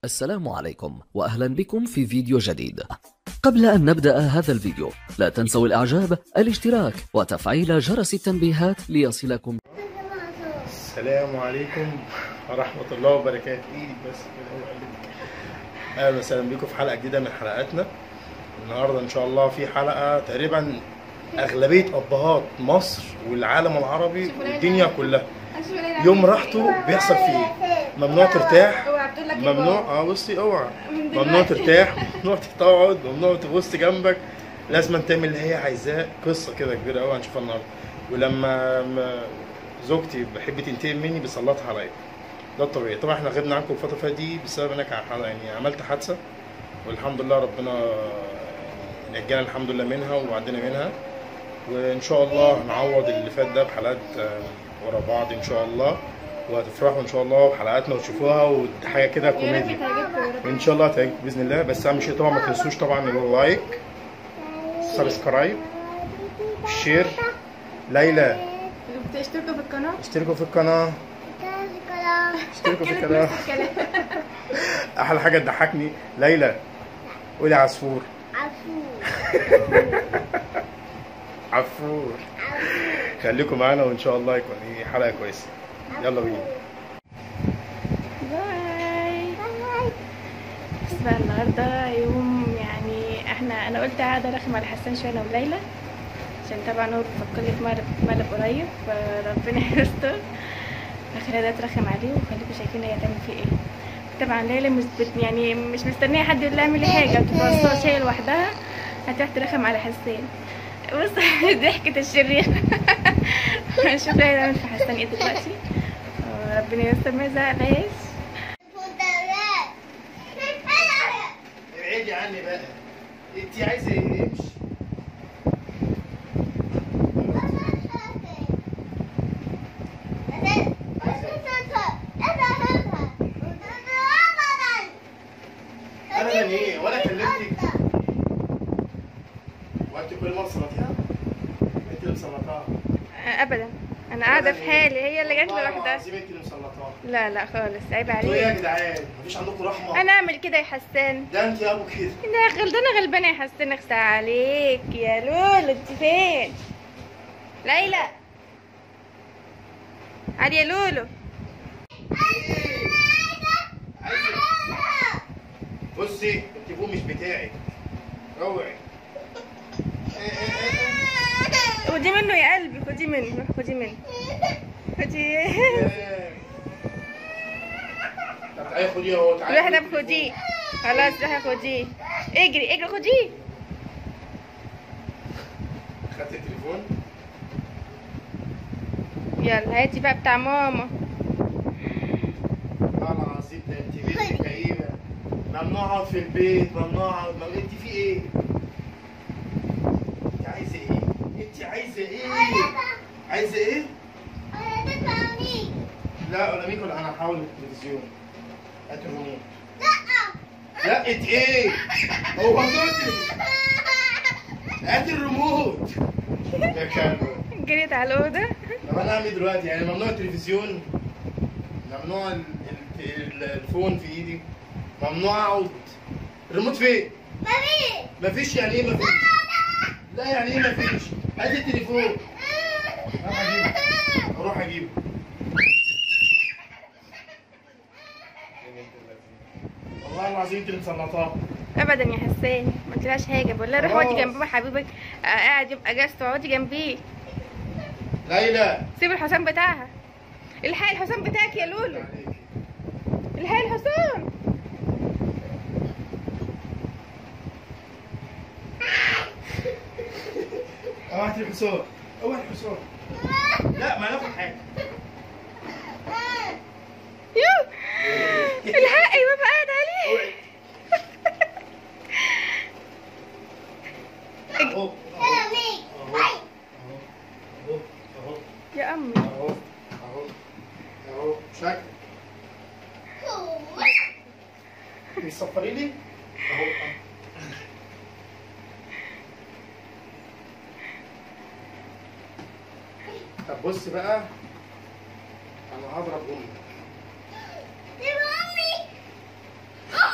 السلام عليكم واهلا بكم في فيديو جديد قبل ان نبدا هذا الفيديو لا تنسوا الاعجاب الاشتراك وتفعيل جرس التنبيهات ليصلكم السلام عليكم ورحمة الله وبركاته ايدي بس كده هو قال لي. اهلا وسهلا بيكم في حلقة جديدة من حلقاتنا النهاردة ان شاء الله في حلقة تقريبا اغلبية ابهات مصر والعالم العربي والدنيا كلها يوم راحته بيحصل فيه ايه ممنوع ترتاح ممنوع اه بصي اوعى ممنوع ترتاح ممنوع تقعد ممنوع تبص جنبك لازم تعمل اللي هي عايزاه قصه كده كبيره قوي هنشوفها النهارده ولما ما زوجتي بحب تنتقم مني بيسلطها عليا ده الطبيعي طبعا احنا غبنا عنكم الفتره اللي فاتت دي بسبب انك يعني عملت حادثه والحمد لله ربنا نجانا الحمد لله منها وعدينا منها وان شاء الله هنعوض اللي فات ده بحلقات آه، ورا بعض ان شاء الله وهتفرحوا ان شاء الله بحلقاتنا وتشوفوها وحاجه كده كوميديا وان شاء الله هتعجبكم باذن الله بس اهم شيء طبعا ما تنسوش طبعا اللايك سبسكرايب شير ليلى بتشتركوا في القناة اشتركوا في القناه اشتركوا في القناه احلى حاجه تضحكني ليلى قولي عصفور عفور خليكم معانا وان شاء الله يكون ايه حلقه كويسه يلا بينا باي بس بقى النهاردة يوم يعني احنا انا قلت قاعدة ارخم على حسان شوية انا وليلى عشان طبعا هو بيفكر لي في مقلب مقلب قريب فربنا يستر فخلينا ده اترخم عليه وخليكم شايفين هي هتعمل فيه ايه طبعا ليلى مش بت يعني مش مستنية حد يقول لها اعملي حاجة بتبقى شايلة لوحدها هتروح ترخم على حسان بص ضحكة الشرير هنشوف ليلى هتعمل في حسان ايه دلوقتي ربنا يستر ما يزعلهاش ابعدي عني بقى انت عايزه ايه امشي ابدا ايه ولا كلمتك وانت كل مره صلاتيها انت اللي مسلطاها ابدا انا قاعده في حالي هي اللي جت والله لوحدها العظيم انت اللي مسلطاها لا لا خالص عيب انتوا ايه يا عليك جدعان مفيش عندكم رحمه انا اعمل كده يا حسان ده انت يا ابو كده ده غلطانه غلبانه يا حسان اخسى عليك يا لولو انت فين ليلى عادي يا لولو بصي التليفون مش بتاعك اوعي خدي منه يا قلبي خدي منه خدي منه خدي طب تعالي خديه اهو تعالي روحي طب خديه خلاص روحي خديه اجري اجري خديه خدت التليفون يلا هاتي بقى بتاع ماما والله العظيم ده انت بنت كئيبه ممنوع اقعد في البيت ممنوع اقعد ممنوع انت في ايه؟ انت عايزه ايه؟ انت عايزه ايه؟ عايزه ايه؟ لا ولا ميكو لا انا هحاول التلفزيون هات الريموت لا انت ايه؟ هو ممنوع هات الريموت يا كلب جريت على الاوضه طب انا اعمل إيه دلوقتي يعني ممنوع التلفزيون ممنوع ال- ال- الفون في ايدي ممنوع اقعد الريموت فين؟ مفيش يعني ايه مفيش؟ لا يعني ايه مفيش؟ هات التليفون اروح اجيبه اروح اجيبه والله العظيم انت اللي مسلطاه ابدا يا حسان ما قلتلهاش حاجه بقول لها روحي اقعدي خلاص. جنب بابا حبيبك آه، قاعد يبقى اجازته اقعدي جنبيه ليلى سيب الحسام بتاعها الحقي الحسام بتاعك يا لولو الحقي الحسام اوعى هات الحصان اوعى الحصان لا ما ناخد حاجه يو الحقي بابا قاعد عليه اوعي اهو اهو اهو اهو يا امي اهو اهو اهو شكل بيصفري لي اهو طب بص بقى انا هضرب امك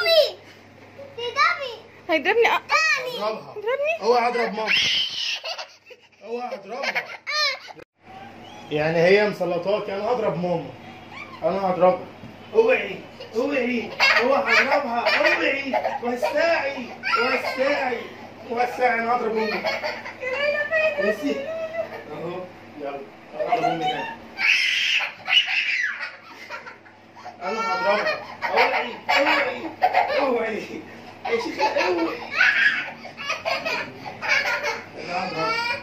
هيضربني اه اضربها اضربني اوعى اضرب ماما اوعى اضربها يعني هي مسلطاك انا هضرب ماما انا هضربها اوعي اوعي اوعى هضربها اوعي وسعي وسعي وسعي انا هضرب امي بصي اهو يلا هضرب امي تاني انا هضربها اوعي اوعي اوعي يا شيخة اوعي انا هضربها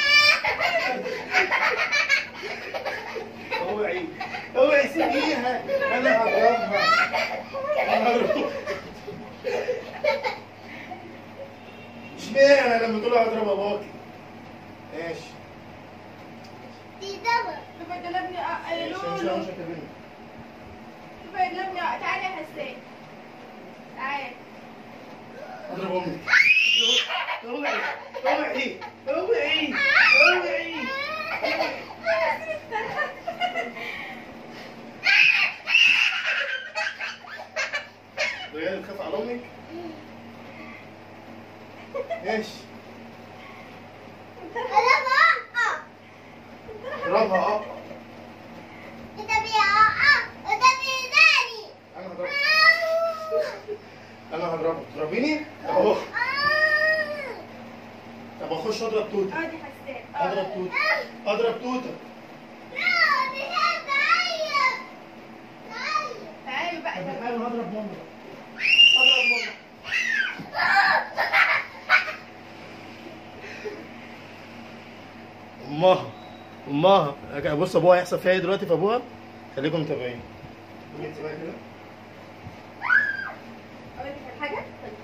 اوعي اوعي سيبيها انا هضربها انا هضربها اشمعنى لما تقول هضرب اباكي ماشي بابا ضربني اه يا ماشي مش لولو مش هكلمك بابا ضربني اه تعالى يا حسان تعالى اضرب امك اوعي اوعي اوعي اوعي بجد تخاف على امك؟ ماشي اضربها اه انا هضربها انا هضربها تضربيني؟ اهو طب اخش اضرب توته اه دي حسان اضرب توته اضرب توته تعالوا بقى طب يلا. تعالوا هضرب ماما اضرب ماما امها امها بص ابوها هيحصل فيها ايه دلوقتي في ابوها خليكم متابعين قومي انت بقى كده اقول لك على حاجه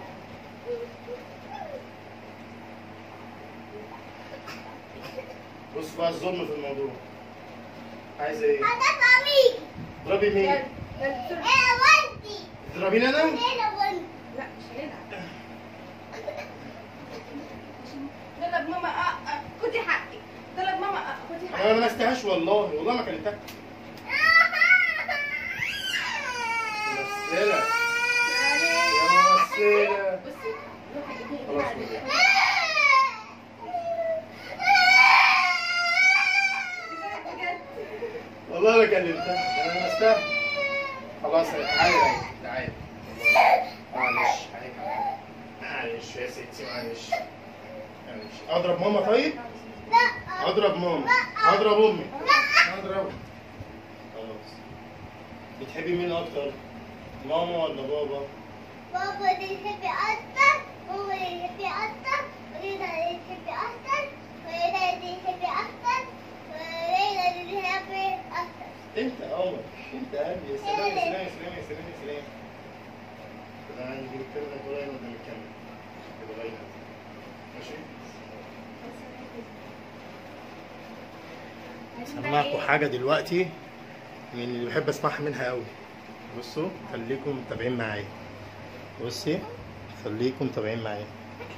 بص بقى الظلم في الموضوع عايزه ايه؟ اضربي مين؟ يلا يلا بسرعه تضربيني انا؟ لا مش هيلعب ضرب ماما اه اه خدي حقك ضرب ماما اه خدي انا حقك ما لمستهاش والله والله ما كلمتها ممثلة يا ممثلة بصي روحي ايديك خلاص كده بقى. بجد والله ما كلمتها انا لمستها خلاص تعالي تعالي تعالي معلش تعالي معلش يا ستي معلش معلش اضرب ماما طيب؟ اضرب ماما اضرب امي اضرب خلاص بتحبي مين اكتر؟ ماما ولا بابا؟ بابا دي تحبي أكتر ماما دي تحبي أكتر وليلى دي تحبي أكتر وليلى دي تحبي أكتر وليلى دي تحبي أكتر انت يا قمر انت يا قلبي يا سلام يا سلام يا سلام يا سلام يا سلام انا عندي نجيب الكاميرا كلها هنا قدام الكاميرا كده باينه ماشي سمعكم حاجه دلوقتي من اللي بحب اسمعها منها قوي بصوا خليكم متابعين معايا بصي خليكم متابعين معايا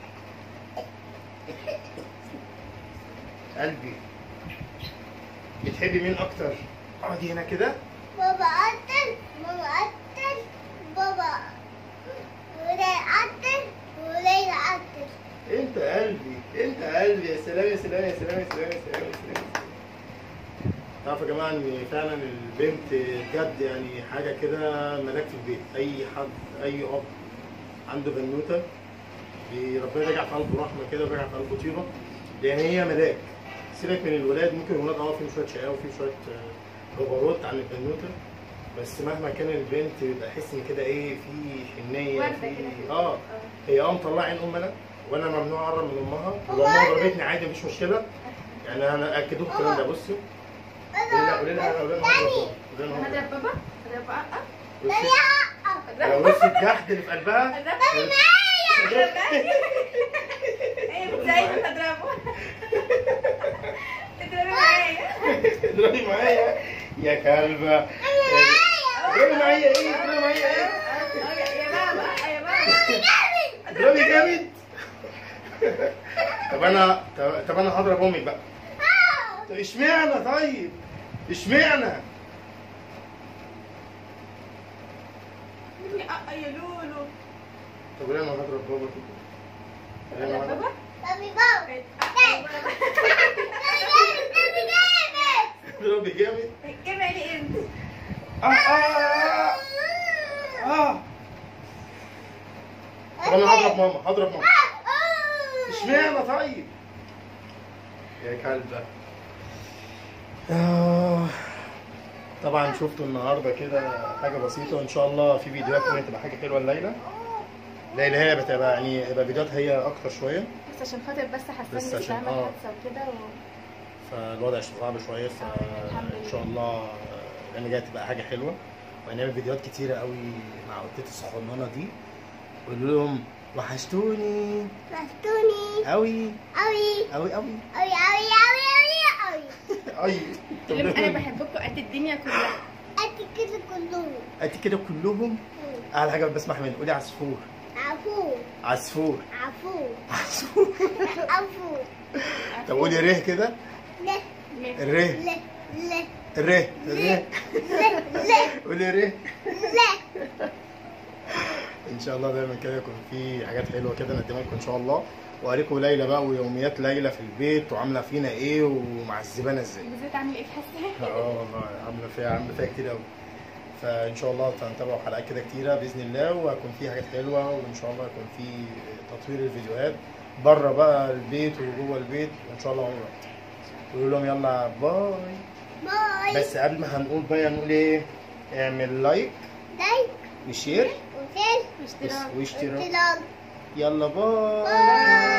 قلبي بتحبي مين اكتر اقعدي هنا كده بابا أكتر ماما أكتر بابا وليلى أكتر وليلى أكتر انت قلبي انت قلبي يا سلام يا سلام يا سلام يا سلام يا سلام يا سلام تعرفوا يا جماعه ان فعلا البنت بجد يعني حاجه كده ملاك في البيت اي حد اي اب عنده بنوته بي- ربنا يرجع في قلبه رحمه كده ويرجع في قلبه طيبه لان هي ملاك سيبك من الولاد ممكن الولاد اه فيهم شويه شقاوه وفيهم شويه آه، جبروت عن البنوته بس مهما كان البنت بيبقى احس ان كده ايه في حنيه وردة في كده. اه هي اه مطلعه عين امنا وانا ممنوع اقرب من امها ولو امها ضربتني عادي مفيش مشكله يعني انا اكدوا الكلام ده بصوا قولي لها قولي لها قولي لها قولي لها هضرب بابا هضرب بابا اه بصي هضرب لو بصي الجحد اللي في قلبها هضرب ايه بتزايد هضربه اضربي معايا اضربي معايا يا كلبه اضربي معايا ايه اضربي معايا ايه اه يا يا بابا يا بابا اضربي جامد طب انا طب- طب انا هضرب امك بقى طب اشمعنى طيب اشمعنى اه يا لولو طب ليه انا هضرب بابا كده؟ ليه أنا هضرب- Tapi bau. Hey. Tapi jahit. اضربي جامد كده انت اه اه اه طب انا هضرب ماما هضرب ماما اشمعنى طيب يا كلبة آه. طبعا شفتوا النهارده كده حاجه بسيطه ان شاء الله في فيديوهات كمان تبقى حاجه حلوه الليله ليلى هي بتبقى يعني يبقى فيديوهات هي اكتر شويه بس عشان خاطر بس حسن بس لسه عشان- عمل آه. حادثه وكده و... فالوضع صعب شويه فان شاء الله الايام جايه تبقى حاجه حلوه وهنعمل فيديوهات كتيره قوي مع قطتي الصغننه دي قولوا لهم وحشتوني Bastuni. قوي Awi. قوي قوي Awi, awi, awi, awi, awi. اي لهم انا بحبكم قد الدنيا كلها Ati kita kundung. ادي كده كلهم اعلى حاجه بسمع منه قولي عصفور Afu. عصفور Afu. عصفور Afu. طب قولي ره كده Le. الره Le. Le. الره الره Le. Le. قولي ره Le. ان شاء الله دايما كده يكون في حاجات حلوه كده نقدمها لكم ان شاء الله واوريكم ليلى بقى ويوميات ليلى في البيت وعامله فينا ايه ومعذبانا ازاي بالذات عامل ايه في حسن اه والله عامله فيها عامله فيها كتير قوي فان شاء الله هنتابعوا حلقات كده كتيره باذن الله وهيكون في حاجات حلوه وان شاء الله هيكون في تطوير الفيديوهات بره بقى البيت وجوه البيت وان شاء الله عمره قولوا لهم يلا باي Bye. بس قبل ما هنقول باي هنقول ايه اعمل لايك Like. وشير Hotel. اشتراك واشتراك Hotel. يلا باي Bye.